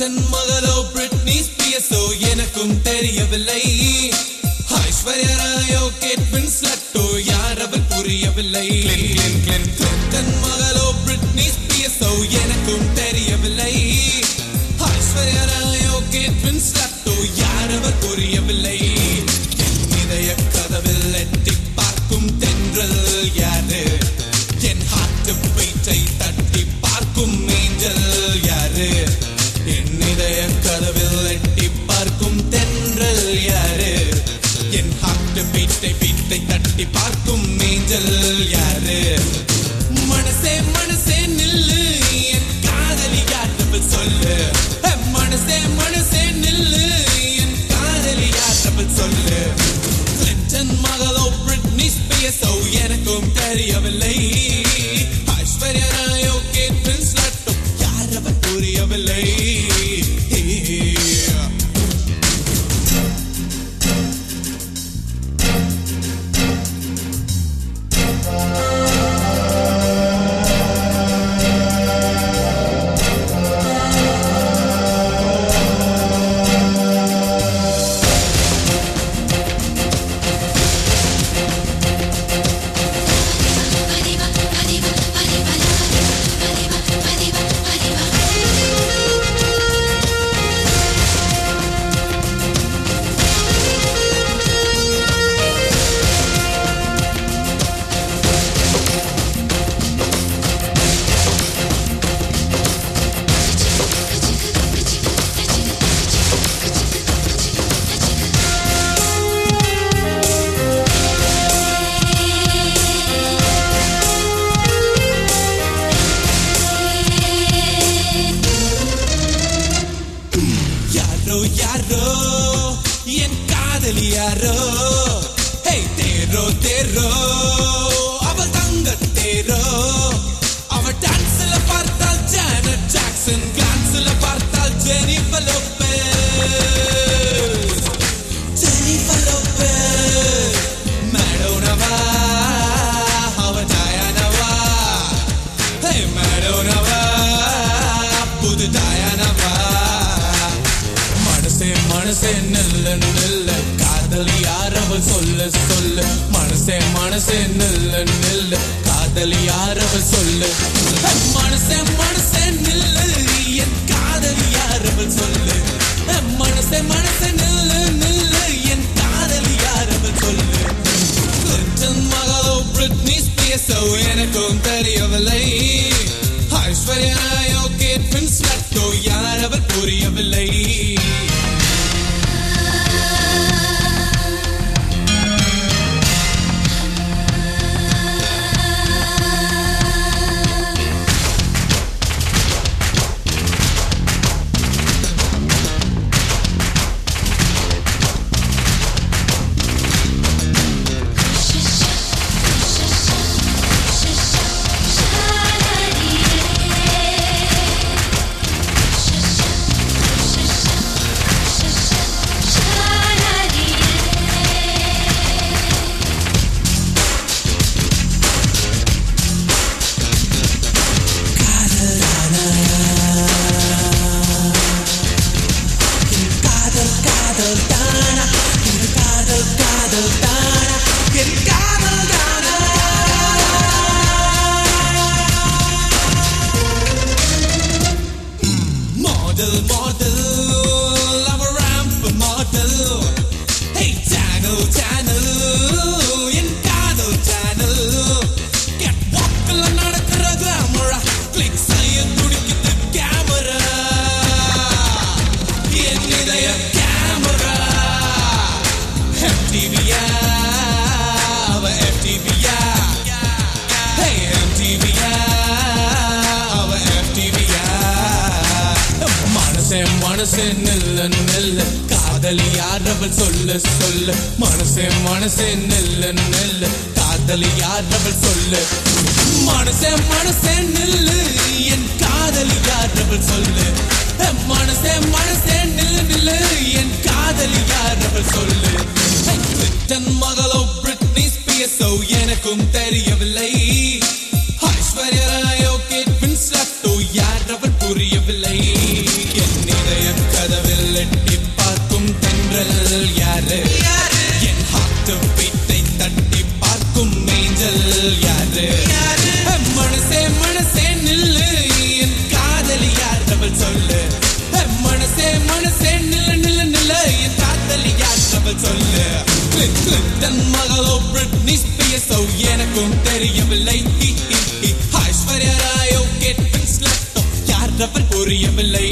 Clinton மகளோ Britney ஸ்பியஸோ எனக்கும் தெரியவில்லை ஐஸ்வர்யா ராயோ கேட் வின்ஸ்லட்டோ யார் அவள் புரியவில்லை கிளின்டன் மகளோ பிரிட்னி ஸ்பியஸோ எனக்கும் தெரியவில்லை ஐஸ்வர்யா ராயோ கேட் வின்ஸ்லட்டோ யார் அவர் புரியவில்லை என் இதய கதவில் எட்டி பார்க்கும் தென்றல் யாரு என் ஹார்ட் பீட்டை தட்டி பார்க்கும் ஏஞ்சல் யாரு என் இதய கதவில் எட்டி பார்க்கும் தென்றல் யாரு என் ஹார்ட் பீட்டை பீட்டை தட்டி பார்க்கும் ஏஞ்சல் யாரு மனசே மனசே நில்லு என் காதலி யார் சொல்லு மனசே மனசே நில்லு என் காதலி யார் சொல்லு கிளின்டன் மகளோ பிரிட்னி ஸ்பியஸோ எனக்கும் தெரியவில்லை ஐஸ்வர்யா ராயோ கேட் வின்ஸ்லட்டோ யார் அவர் புரியவில்லை Arriba, arriba, arriba, arriba, arriba, arriba. யாரோ யாரோ என் காதலி யாரோ ஹே தேரோ தேரோ அவள் தங்க தேரோ அவள் டான்ஸ்ல பார்த்தால் ஜானட் ஜாக்சன் கிளான்ஸ்ல பார்த்தால் ஜெனிஃபர் லோபெஸ் ஜெனிஃபர் லோபெஸ் மேடோனவா அவ டயானவா ஹே மேடோனவா புது டயானவா மனசே மனசே நில்லு நில்லு காதலி யார் அவள் சொல்லு சொல்லு மனசே மனசே நில்லு நில்லு காதலி யார் அவள் சொல்லு மனசே மனசே நில்லு என் காதலி யார் அவள் சொல்லு மனசே மனசே நில்லு நில்லு என் காதலி யார் அவள் சொல்லு கிளின்டன் மகளோ பிரிட்னி ஸ்பியஸோ எனக்கும் தெரியவில்லை ஐஸ்வர்யா ராயோ கேட் வின்ஸ்லட்டோ யார் அவர் புரியவில்லை காதல் காதல் தானா இது காதல் காதல் தானா என் காதல் தானா மாடல் மாடல் அவ ramp model hey Chanel Chanel என் காதல் சேனல் கெட் வாக்கில் நடக்கிற கிளாமரா கிளிக் செய்ய துடிக்குது கேமரா என் இதய கேமரா MTVயா அவ FTVயா Hey MTVயா அவ FTVயா மனசே மனசே நில்லு நில்லு காதலி யார் அவள் சொல்லு சொல்லு மனசே மனசே நில்லு நில்லு காதலி யார் அவள் சொல்லு மனசே மனசே நில்லு என் காதலி யார் அவள் சொல்லு மனசே மனசே நில்லு நில்லு என் காதலி யார் அவள் சொல்லு கிளின்டன் மகளோ பிரிட்னி ஸ்பியஸோ எனக்கும் தெரியவில்லை ஐஸ்வர்யா ராயோ கேட் வின்ஸ்லட்டோ யார் அவள் புரியவில்லை என் இதய யாரவர் புரியவில்லை